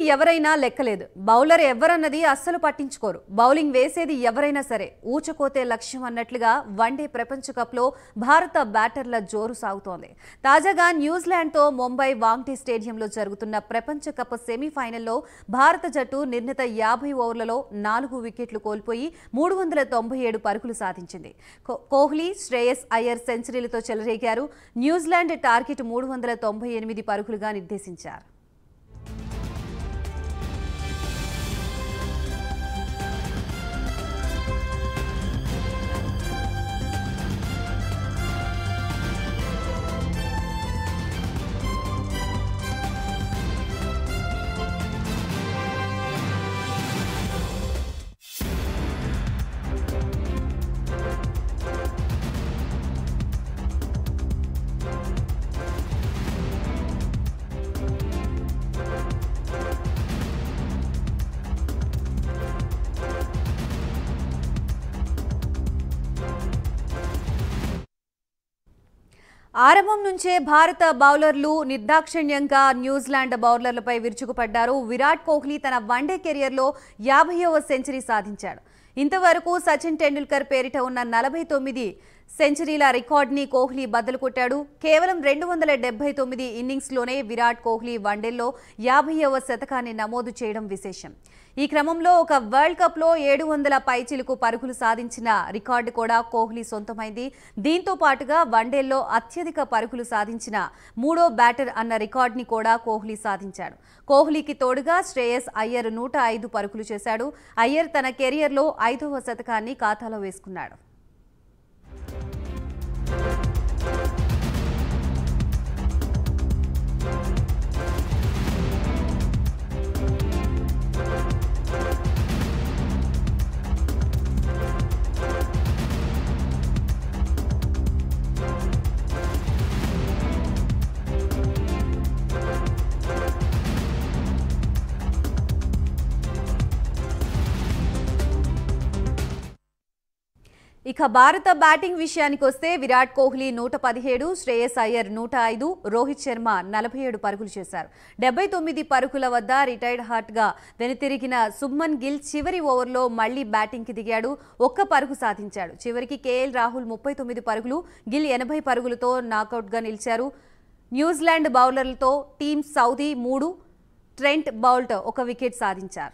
ఎవరైనా లెక్కలేదు బౌలర్ ఎవరన్నది అస్సలు పట్టించుకోరు బౌలింగ్ వేసేది ఎవరైనా సరే ఊచకోతే లక్ష్యం అన్నట్లుగా వన్డే ప్రపంచ కప్లో భారత బ్యాటర్ల జోరు సాగుతోంది తాజాగా న్యూజిలాండ్తో ముంబై వాంగ్టే స్టేడియంలో జరుగుతున్న ప్రపంచ కప్ సెమీఫైనల్లో భారత జట్టు నిర్ణీత యాభై ఓవర్లలో నాలుగు వికెట్లు కోల్పోయి మూడు వందల తొంభై ఏడు పరుగులు సాధించింది కో- కోహ్లీ శ్రేయస్ అయ్యర్ సెంచరీలతో చెలరేగారు న్యూజిలాండ్ టార్గెట్ మూడు వందల తొంభై ఎనిమిది పరుగులుగా నిర్దేశించారు ఆరంభం నుంచే భారత బౌలర్లు నిర్దాక్షిణ్యంగా న్యూజిలాండ్ బౌలర్లపై విరుచుకుపడ్డారు విరాట్ కోహ్లీ తన వన్డే కెరియర్లో యాభైవ సెంచరీ సాధించాడు ఇంతవరకు సచిన్ టెండూల్కర్ పేరిట ఉన్న నలభై తొమ్మిది సెంచరీల రికార్డుని కోహ్లీ బద్దలు కొట్టాడు కేవలం రెండు వందల డెబ్బై తొమ్మిది ఇన్నింగ్స్లోనే విరాట్ కోహ్లీ వన్డేల్లో యాభైవ శతకాన్ని నమోదు చేయడం విశేషం ఈ క్రమంలో ఒక వరల్డ్ కప్లో ఏడు వందల పైచిలుకు పరుగులు సాధించిన రికార్డు కూడా కోహ్లీ సొంతమైంది దీంతో పాటుగా వన్డేల్లో అత్యధిక పరుగులు సాధించిన మూడో బ్యాటర్ అన్న రికార్డుని కూడా కోహ్లీ సాధించాడు కోహ్లీకి తోడుగా శ్రేయస్ అయ్యర్ నూట ఐదు పరుగులు చేశాడు అయ్యర్ తన కెరియర్లో ఐదవ శతకాన్ని ఖాతాలో వేసుకున్నాడు ఇక భారత బ్యాటింగ్ విషయానికి వస్తే విరాట్ కోహ్లీ నూట పదిహేడు శ్రేయస్ అయ్యర్ నూట ఐదు రోహిత్ శర్మ నలభై ఏడు పరుగులు చేశారు డెబ్బై తొమ్మిది పరుగుల వద్ద రిటైర్డ్ హార్ట్గా వెనుతిరిగిన సుబ్మన్ గిల్ చివరి ఓవర్లో మళ్లీ బ్యాటింగ్కి దిగాడు ఒక్క పరుగు సాధించాడు చివరికి కేఎల్ రాహుల్ ముప్పై తొమ్మిది పరుగులు గిల్ ఎనభై పరుగులతో నాకౌట్గా నిలిచారు న్యూజిలాండ్ బౌలర్లతో టీమ్ సౌదీ మూడు ట్రెంట్ బౌల్ట్ ఒక వికెట్ సాధించారు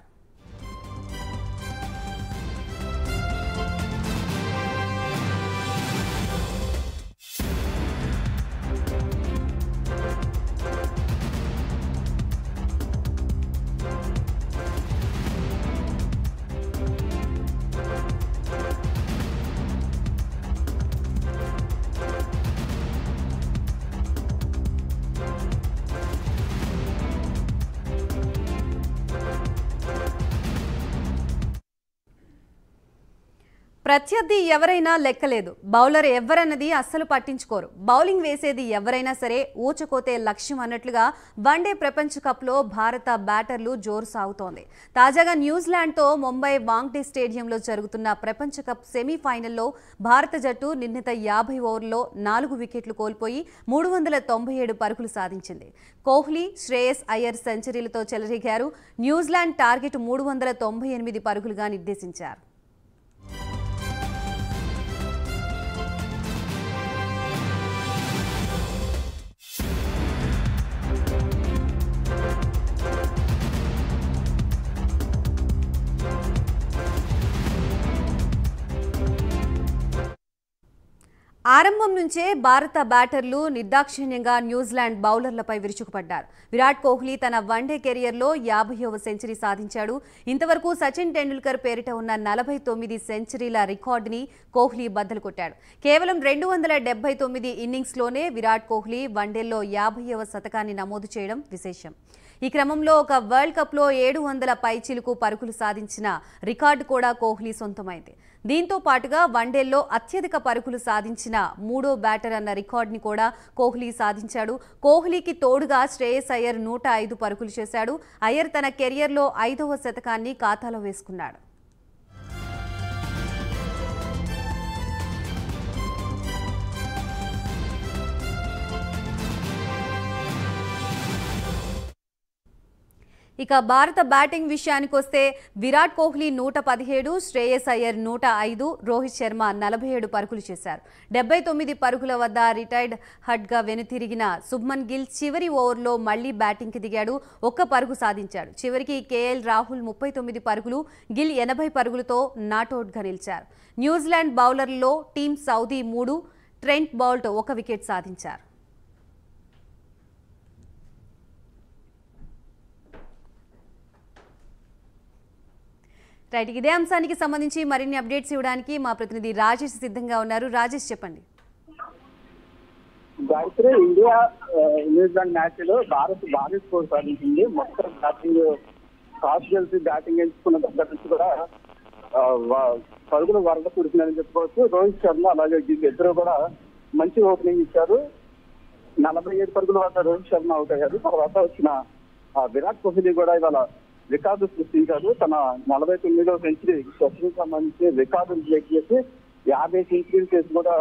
ప్రత్యర్థి ఎవరైనా లెక్కలేదు బౌలర్ ఎవరన్నది అస్సలు పట్టించుకోరు బౌలింగ్ వేసేది ఎవరైనా సరే ఊచకోతే లక్ష్యం అన్నట్లుగా వన్డే ప్రపంచ కప్లో భారత బ్యాటర్లు జోరు సాగుతోంది తాజాగా న్యూజిలాండ్తో ముంబై వాంగ్డే స్టేడియంలో జరుగుతున్న ప్రపంచ కప్ సెమీఫైనల్లో భారత జట్టు నిర్ణీత యాభై ఓవర్లో నాలుగు వికెట్లు కోల్పోయి మూడు వందల తొంభై ఏడు పరుగులు సాధించింది కోహ్లీ శ్రేయస్ అయ్యర్ సెంచరీలతో చెలరేగారు న్యూజిలాండ్ టార్గెట్ మూడు వందల తొంభై ఎనిమిది పరుగులుగా నిర్దేశించారు ఆరంభం నుంచే భారత బ్యాటర్లు నిర్దాక్షిణ్యంగా న్యూజిలాండ్ బౌలర్లపై విరుచుకుపడ్డారు విరాట్ కోహ్లీ తన వన్డే కెరియర్లో యాభైవ సెంచరీ సాధించాడు ఇంతవరకు సచిన్ టెండూల్కర్ పేరిట ఉన్న నలభై తొమ్మిది సెంచరీల రికార్డుని కోహ్లీ బద్దలు కొట్టాడు కేవలం రెండు వందల డెబ్బై తొమ్మిది ఇన్నింగ్స్లోనే విరాట్ కోహ్లీ వన్డేల్లో యాభైవ శతకాన్ని నమోదు చేయడం విశేషం ఈ క్రమంలో ఒక వరల్డ్ కప్లో ఏడు వందల పైచిలుకు పరుగులు సాధించిన రికార్డు కూడా కోహ్లీ సొంతమైంది దీంతో పాటుగా వన్డేల్లో అత్యధిక పరుగులు సాధించిన మూడో బ్యాటర్ అన్న రికార్డుని కూడా కోహ్లీ సాధించాడు కోహ్లీకి తోడుగా శ్రేయస్ అయ్యర్ నూట ఐదు పరుగులు చేశాడు అయ్యర్ తన కెరియర్లో ఐదవ శతకాన్ని ఖాతాలో వేసుకున్నాడు ఇక భారత బ్యాటింగ్ విషయానికి వస్తే విరాట్ కోహ్లీ నూట పదిహేడు శ్రేయస్ అయ్యర్ నూట ఐదు రోహిత్ శర్మ నలభై ఏడు పరుగులు చేశారు డెబ్బై తొమ్మిది పరుగుల వద్ద రిటైర్డ్ హడ్గా వెనుతిరిగిన శుభ్మన్ గిల్ చివరి ఓవర్లో మళ్లీ బ్యాటింగ్కి దిగాడు ఒక్క పరుగు సాధించాడు చివరికి కేఎల్ రాహుల్ ముప్పై తొమ్మిది పరుగులు గిల్ ఎనభై పరుగులతో నాట్అవుట్గా నిలిచారు న్యూజిలాండ్ బౌలర్లలో టీం సౌదీ మూడు ట్రెంట్ బౌల్ట్ ఒక వికెట్ సాధించారు రైట్ ఇదే అంశానికి సంబంధించి మరిన్ని అప్డేట్స్ ఇవ్వడానికి మా ప్రతినిధి రాజేష్ సిద్ధంగా ఉన్నారు రాజేష్ చెప్పండి గాయత్రి ఇండియా ఆ, న్యూజిలాండ్ మ్యాచ్ లో భారత్ భారీ స్కోర్ సాధించింది మొత్తం బ్యాటింగ్ టాస్ గెలిచి బ్యాటింగ్ ఎంచుకున్న దగ్గర నుంచి కూడా ఆ, వా- పరుగులు వరద కురిసిందని చెప్పుకోవచ్చు రోహిత్ శర్మ అలాగే గిల్ ఇద్దరు కూడా మంచి ఓపెనింగ్ ఇచ్చారు నలభై ఏడు పరుగుల వద్ద రోహిత్ శర్మ అవుట్ అయ్యారు తర్వాత వచ్చిన ఆ, విరాట్ కోహ్లీ కూడా ఇవాళ రికార్డు సృష్టించారు తన నలభై తొమ్మిదో సెంచరీ సెషన్ సంబంధించి రికార్డులు బ్రేక్ చేసి యాభై సెంచరీలు చేసి కూడా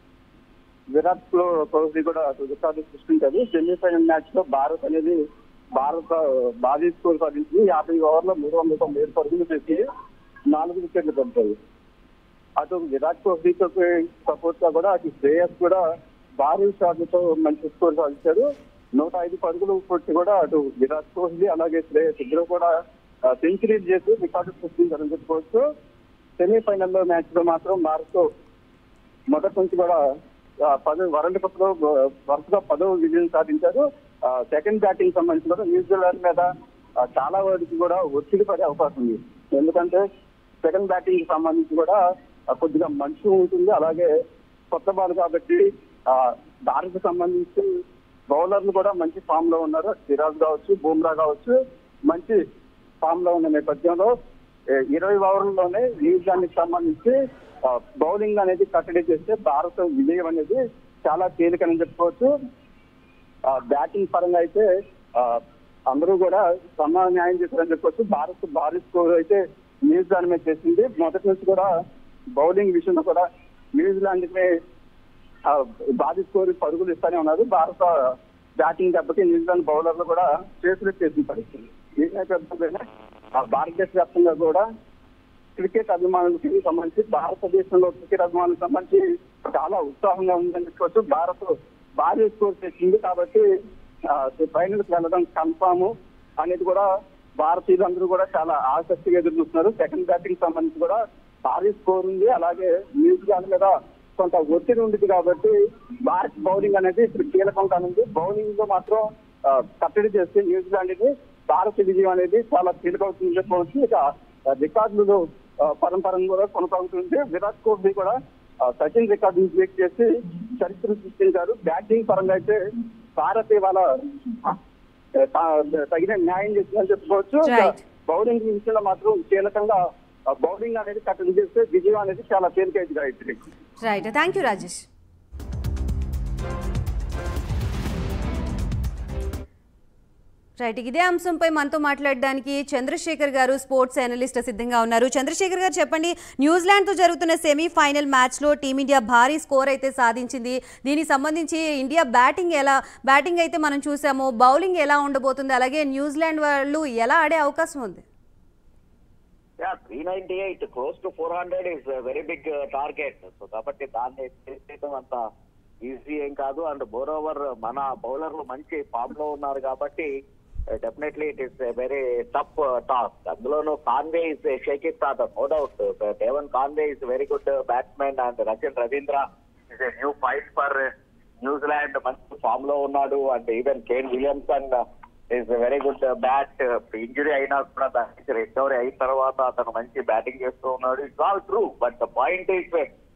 విరాట్ లో కోహ్లీ కూడా రికార్డు సృష్టించారు సెమీఫైనల్ మ్యాచ్ లో భారత్ అనేది భారత భారీ స్కోర్ సాధించి యాభై ఓవర్లో మూడు వందల తొంభై ఏడు పరుగులు చేసి నాలుగు వికెట్లు పడతాయి అటు విరాట్ కోహ్లీతో సపోర్ట్ గా కూడా అటు శ్రేయస్ కూడా భారీ షాట్లతో మంచి స్కోర్ సాధించారు నూట ఐదు పరుగులు కొట్టి కూడా అటు విరాట్ కోహ్లీ అలాగే శ్రేయస్ ఇద్దరు కూడా సెంచరీ చేసి రికార్డు సృష్టించారని చెప్పుకోవచ్చు సెమీఫైనల్ మ్యాచ్ లో మాత్రం భారత్ మొదటి నుంచి కూడా ఆ, పది వరల్డ్ కప్ లో ఆ, వరుసగా పదో విజయం సాధించారు ఆ, సెకండ్ బ్యాటింగ్ సంబంధించి కూడా న్యూజిలాండ్ మీద ఆ, చాలా వరకు కూడా ఒత్తిడి పడే అవకాశం ఉంది ఎందుకంటే సెకండ్ బ్యాటింగ్ కి సంబంధించి కూడా ఆ, కొద్దిగా మంచు ఉంటుంది అలాగే కొత్త బాల్ కాబట్టి ఆ, భారత్ సంబంధించి బౌలర్లు కూడా మంచి ఫామ్ లో ఉన్నారు సిరాజ్ కావచ్చు బూమ్రా కావచ్చు మంచి ఫామ్ లో ఉన్న నేపథ్యంలో ఏ- ఇరవై ఓవర్లలోనే న్యూజిలాండ్ కి సంబంధించి ఆ, బౌలింగ్ అనేది కట్టడి చేస్తే భారత విజయం అనేది చాలా తేలికని చెప్పుకోవచ్చు ఆ, బ్యాటింగ్ పరంగా అయితే ఆ, అందరూ కూడా సమాన న్యాయం చేశారని చెప్పొచ్చు భారత్ భారీ స్కోర్ అయితే న్యూజిలాండ్ మీద చేసింది మొదటి నుంచి కూడా బౌలింగ్ విషయంలో కూడా న్యూజిలాండ్ కి ఆ, భారీ స్కోర్ పరుగులు ఇస్తానే ఉన్నారు భారత బ్యాటింగ్ దెబ్బకి న్యూజిలాండ్ బౌలర్లు కూడా చేతులు చేసిన పరిస్థితి ఈ నేపథ్యంలోనే ఆ, భారతదేశ వ్యాప్తంగా కూడా క్రికెట్ అభిమానులకి సంబంధించి భారతదేశంలో క్రికెట్ అభిమానులకు సంబంధించి చాలా ఉత్సాహంగా ఉందని చెప్పుకోవచ్చు భారత్ భారీ స్కోర్ చేసింది కాబట్టి ఫైనల్ కి వెళ్ళడం కన్ఫామ్ అనేది కూడా భారతీయులందరూ కూడా చాలా ఆసక్తిగా ఎదురు చూస్తున్నారు సెకండ్ బ్యాటింగ్ సంబంధించి కూడా భారీ స్కోర్ ఉంది అలాగే న్యూజిలాండ్ మీద కొంత ఒత్తిడి ఉంది కాబట్టి భారత్ బౌలింగ్ అనేది ఇప్పుడు కీలకం కానుంది బౌలింగ్ లో మాత్రం ఆ, కట్టడి చేస్తే న్యూజిలాండ్ ని భారత విజయం అనేది చాలా కీలకవుతుంది చెప్పుకోవచ్చు ఇక ఆ, రికార్డులు ఆ, పరంపరంగా కూడా కొనసాగుతుంది విరాట్ కోహ్లీ కూడా ఆ, సచిన్ రికార్డు బ్రేక్ చేసి చరిత్ర సృష్టించారు బ్యాటింగ్ పరంగా అయితే భారత్ ఇవాళ ఆ, తా- తగిన న్యాయం చేసిందని చెప్పుకోవచ్చు ఇక Right. బౌలింగ్ విషయంలో మాత్రం కీలకంగా ఆ, బౌలింగ్ అనేది కట్టడి చేస్తే విజయం అనేది చాలా తేలికైంది Gayatri right thank you Rajesh right ఇదే అంశంపై మనతో మాట్లాడడానికి చంద్రశేఖర్ గారు స్పోర్ట్స్ అనలిస్ట్ సిద్ధంగా ఉన్నారు చంద్రశేఖర్ గారు చెప్పండి న్యూజిలాండ్తో జరుగుతున్న సెమీఫైనల్ మ్యాచ్లో టీమిండియా భారీ స్కోర్ అయితే సాధించింది దీనికి సంబంధించి ఇండియా బ్యాటింగ్ ఎలా బ్యాటింగ్ అయితే మనం చూసాము బౌలింగ్ ఎలా ఉండబోతుంది అలాగే న్యూజిలాండ్ వాళ్ళు ఎలా ఆడే అవకాశం ఉంది yeah three ninety eight close to four hundred is very big target so కాబట్టి దాన్ని చేస్ చేయడం అంత ఈజీ ఏం కాదు అండ్ మోర్ ఓవర్ మన బౌలర్లు మంచి ఫామ్ లో ఉన్నారు కాబట్టి definitely it is very tough task అందులోనూ Conway is shaking father no doubt Devon Conway is very good batsmen and Rachin Ravindra is a new fight for New Zealand మంచి ఫామ్ లో ఉన్నాడు and even Kane Williamson is very good bat injury అయినా కూడా దాని నుంచి recovery అయిన తర్వాత అతను మంచి బ్యాటింగ్ చేస్తూ ఉన్నాడు it's all true but the point is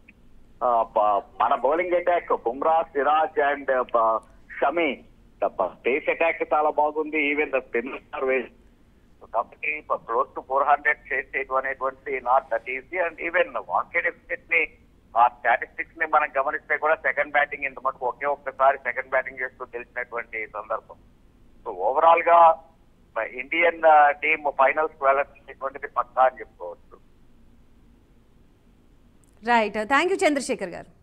మన bowling attack Bumrah Siraj and Shami pace attack చాలా బాగుంది ఈవెన్ ద స్పిన్నర్ వేస్ కాబట్టి close to four hundred chase చేయడం అనేటువంటి not that easy and even Wankhede effect ని ఆ స్టాటిస్టిక్స్ ని మనం గమనిస్తే కూడా సెకండ్ బ్యాటింగ్ ఇంత మటుకు ఒకే ఒక్కసారి సెకండ్ బ్యాటింగ్ చేస్తూ తెలిసినటువంటి సందర్భం సో ఓవరాల్ గా ఇండియన్ టీమ్ ఫైనల్స్ వెళ్ళాల్సినటువంటిది పక్కా అని చెప్పుకోవచ్చు రైట్ థ్యాంక్ యూ చంద్రశేఖర్ గారు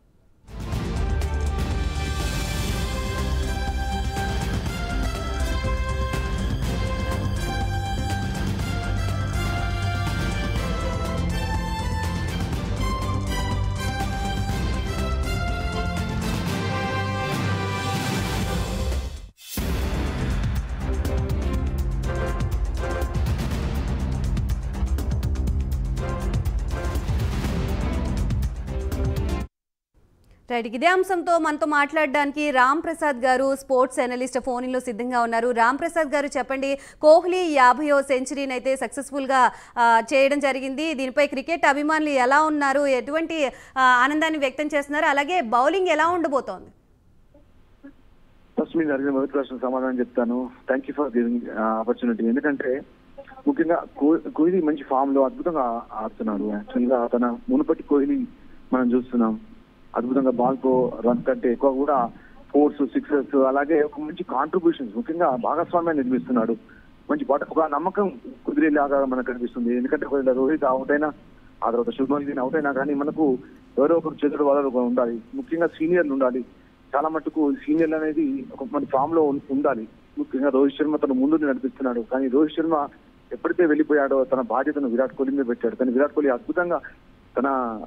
రైట్ ఇదే అంశంతో మనతో మాట్లాడడానికి రామ్ ప్రసాద్ గారు స్పోర్ట్స్ అనలిస్ట్ ఫోన్లో సిద్ధంగా ఉన్నారు రామ్ ప్రసాద్ గారు చెప్పండి కోహ్లీ యాభయో సెంచరీని అయితే సక్సెస్ఫుల్గా ఆ, చేయడం జరిగింది దీనిపై క్రికెట్ అభిమానులు ఎలా ఉన్నారు ఎటువంటి ఆ, ఆనందాన్ని వ్యక్తం చేస్తున్నారు అలాగే బౌలింగ్ ఎలా ఉండబోతోంది ఫస్ట్ మీరు అడిగిన మొదటి ప్రశ్న సమాధానం చెప్తాను thank you for giving opportunity ఎందుకంటే ముఖ్యంగా కో- కోహ్లీ మంచి ఫామ్ లో అద్భుతంగా ఆడుతున్నాడు యాక్చువల్ గా తన మునుపటి కోహ్లీ మనం చూస్తున్నాం అద్భుతంగా బాల్ కో రన్ కంటే ఎక్కువ కూడా ఫోర్స్ సిక్సెస్ అలాగే ఒక మంచి కాంట్రిబ్యూషన్స్ ముఖ్యంగా భాగస్వామ్యాన్ని నిర్మిస్తున్నాడు మంచి బాట ఒక నమ్మకం కుదిరేలాగా మనకు కనిపిస్తుంది ఎందుకంటే ఒకవేళ రోహిత్ అవుట్ అయినా ఆ తర్వాత శుభ్మన్ గిల్ అవుట్ అయినా కానీ మనకు ఎవరో ఒకరు చేతుడు వాళ్ళు ఉండాలి ముఖ్యంగా సీనియర్లు ఉండాలి చాలా మటుకు సీనియర్లు అనేది ఒక మన ఫామ్ లో ఉం- ఉండాలి ముఖ్యంగా రోహిత్ శర్మ తన ముందు నడిపిస్తున్నాడు కానీ రోహిత్ శర్మ ఎప్పుడైతే వెళ్ళిపోయాడో తన బాధ్యతను విరాట్ కోహ్లీ మీద పెట్టాడు కానీ విరాట్ కోహ్లీ అద్భుతంగా తన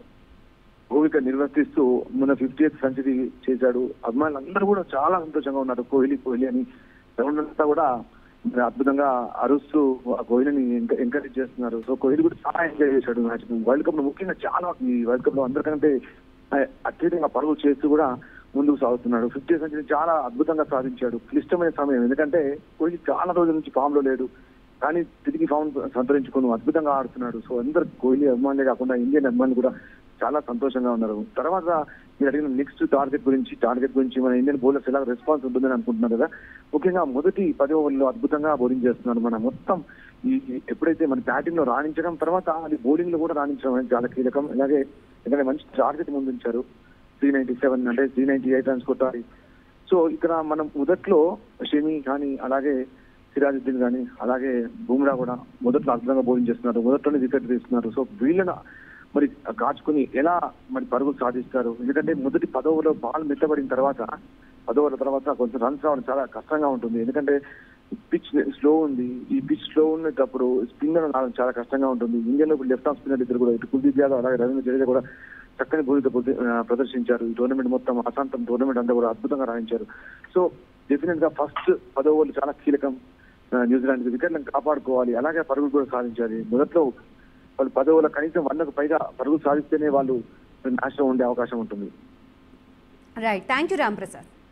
భూమిక నిర్వర్తిస్తూ మొన్న ఫిఫ్టీ ఎయిత్ సెంచరీ చేశాడు అభిమానులు అందరూ కూడా చాలా సంతోషంగా ఉన్నారు కోహ్లీ కోహ్లీ అని గ్రౌండ్ అంతా కూడా మరి అద్భుతంగా అరుస్తూ ఆ కోహ్లీని ఎంకరేజ్ చేస్తున్నారు సో కోహ్లీ కూడా చాలా ఎంజాయ్ చేశాడు మ్యాచ్ వరల్డ్ కప్ లో ముఖ్యంగా చాలా ఈ వరల్డ్ కప్ లో అందరికంటే ఆ, అత్యధికంగా పరుగులు చేస్తూ కూడా ముందుకు సాగుతున్నాడు ఫిఫ్టీ సెంచరీ చాలా అద్భుతంగా సాధించాడు క్లిష్టమైన సమయం ఎందుకంటే కోహ్లీ చాలా రోజుల నుంచి ఫామ్ లో లేడు కానీ తిరిగి ఫామ్ సంతరించుకుని అద్భుతంగా ఆడుతున్నాడు సో అందరు కోహ్లీ అభిమానులే కాకుండా ఇండియన్ అభిమానులు కూడా చాలా సంతోషంగా ఉన్నారు తర్వాత మీరు అడిగిన నెక్స్ట్ టార్గెట్ గురించి టార్గెట్ గురించి మన ఇండియన్ బౌలర్స్ ఎలా రెస్పాన్స్ ఉంటుందని అనుకుంటున్నారు కదా ముఖ్యంగా మొదటి పది ఓవర్లో అద్భుతంగా బౌలింగ్ చేస్తున్నారు మన మొత్తం ఈ ఈ ఎప్పుడైతే మన బ్యాటింగ్ లో రాణించడం తర్వాత అది బౌలింగ్ లో కూడా రాణించడం అనేది చాలా కీలకం అలాగే ఎందుకంటే మంచి టార్గెట్ ముందుంచారు త్రీ నైన్టీ సెవెన్ అంటే త్రీ నైన్టీ ఎయిట్ రన్స్ కొట్టాలి సో ఇక్కడ మనం మొదట్లో షమి కానీ అలాగే సిరాజుద్దీన్ కానీ అలాగే బుమ్రా కూడా మొదట్లో అద్భుతంగా బౌలింగ్ చేస్తున్నారు మొదట్లోనే వికెట్ తీస్తున్నారు సో వీళ్ళని మరి కాచుకుని ఎలా మరి పరుగులు సాధిస్తారు ఎందుకంటే మొదటి పదోవలో బాల్ మెత్తబడిన తర్వాత పదోవల తర్వాత కొంచెం రన్స్ రావడం చాలా కష్టంగా ఉంటుంది ఎందుకంటే పిచ్ స్లో ఉంది ఈ పిచ్ స్లో ఉన్నప్పుడు స్పిన్నర్ రావడం చాలా కష్టంగా ఉంటుంది ఇండియాలో లెఫ్ట్ ఆఫ్ స్పిన్నర్ ఇద్దరు కూడా ఇటు కుల్దీప్ యాదవ్ అలాగే రవీంద్ర జడేజా కూడా చక్కని భూమిక ప్రద- ఆ, ప్రదర్శించారు ఈ టోర్నమెంట్ మొత్తం అశాంతం టోర్నమెంట్ అంతా కూడా అద్భుతంగా రాణించారు సో డెఫినెట్ గా ఫస్ట్ పదో ఓవర్లు చాలా కీలకం ఆ, న్యూజిలాండ్ వికెట్లను కాపాడుకోవాలి అలాగే పరుగులు కూడా సాధించాలి మొదట్లో వాళ్ళు పదో ఓవర్ల కనీసం వందకు పైగా పరుగులు సాధిస్తేనే వాళ్ళు మ్యాచ్ లో ఉండే అవకాశం ఉంటుంది right thank you Ram Prasad